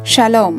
shalom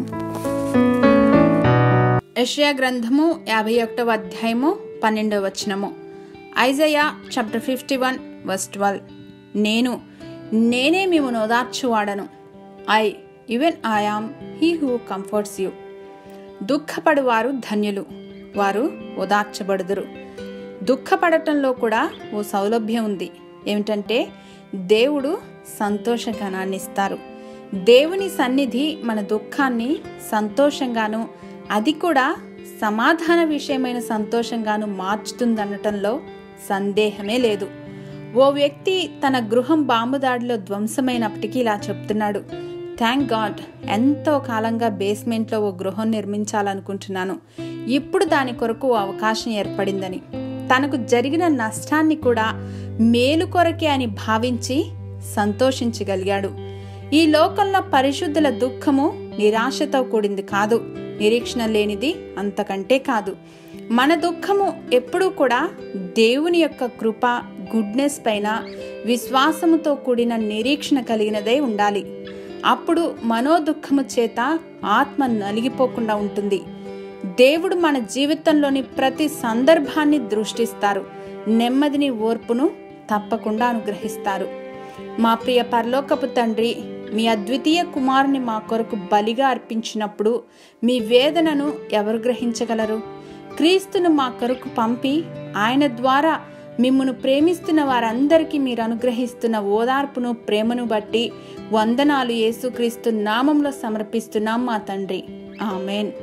యెషయా గ్రంథము యాభై ఒకటవ అధ్యాయము పన్నెండవ వచనము Isaiah chapter fifty one verse twelve నేను నేనే మిమ్మను ఓదార్చువాడను I even I am he who comforts you దుఃఖపడువారు ధన్యులు వారు ఓదార్చబడుదురు దుఃఖపడటంలో కూడా ఓ సౌలభ్యం ఉంది ఏమిటంటే దేవుడు సంతోషగణాన్ని ఇస్తారు దేవుని సన్నిధి మన దుఃఖాన్ని సంతోషంగాను అది కూడా సమాధాన విషయమైన సంతోషంగాను మార్చుతుందనటంలో సందేహమే లేదు ఓ వ్యక్తి తన గృహం బాంబు దాడిలో ధ్వంసమైనప్పటికీ ఇలా చెప్తున్నాడు థ్యాంక్ గాడ్ ఎంతో కాలంగా బేస్మెంట్లో ఓ గృహం నిర్మించాలనుకుంటున్నాను ఇప్పుడు దాని కొరకు ఓ అవకాశం ఏర్పడిందని తనకు జరిగిన నష్టాన్ని కూడా మేలు కొరకే అని భావించి సంతోషించగలిగాడు ఈ లోకంలో పరిశుద్ధుల దుఃఖము నిరాశతో కూడింది కాదు నిరీక్షణ లేనిది అంతకంటే కాదు మన దుఃఖము ఎప్పుడూ కూడా దేవుని యొక్క కృప గుడ్నెస్ పైన విశ్వాసముతో కూడిన నిరీక్షణ కలిగినదై ఉండాలి అప్పుడు మనోదుఖము చేత ఆత్మ నలిగిపోకుండా ఉంటుంది దేవుడు మన జీవితంలోని ప్రతి సందర్భాన్ని దృష్టిస్తారు నెమ్మదిని ఓర్పును తప్పకుండా అనుగ్రహిస్తారు మా ప్రియ పరలోకపు తండ్రి మీ అద్వితీయ కుమారుని మా కొరకు బలిగా అర్పించినప్పుడు మీ వేదనను ఎవరు గ్రహించగలరు క్రీస్తును మా కొరకు పంపి ఆయన ద్వారా మిమ్మను ప్రేమిస్తున్న వారందరికీ మీరు అనుగ్రహిస్తున్న ఓదార్పును ప్రేమను బట్టి వందనాలు యేసుక్రీస్తు నామంలో సమర్పిస్తున్నాం మా తండ్రి ఆమెన్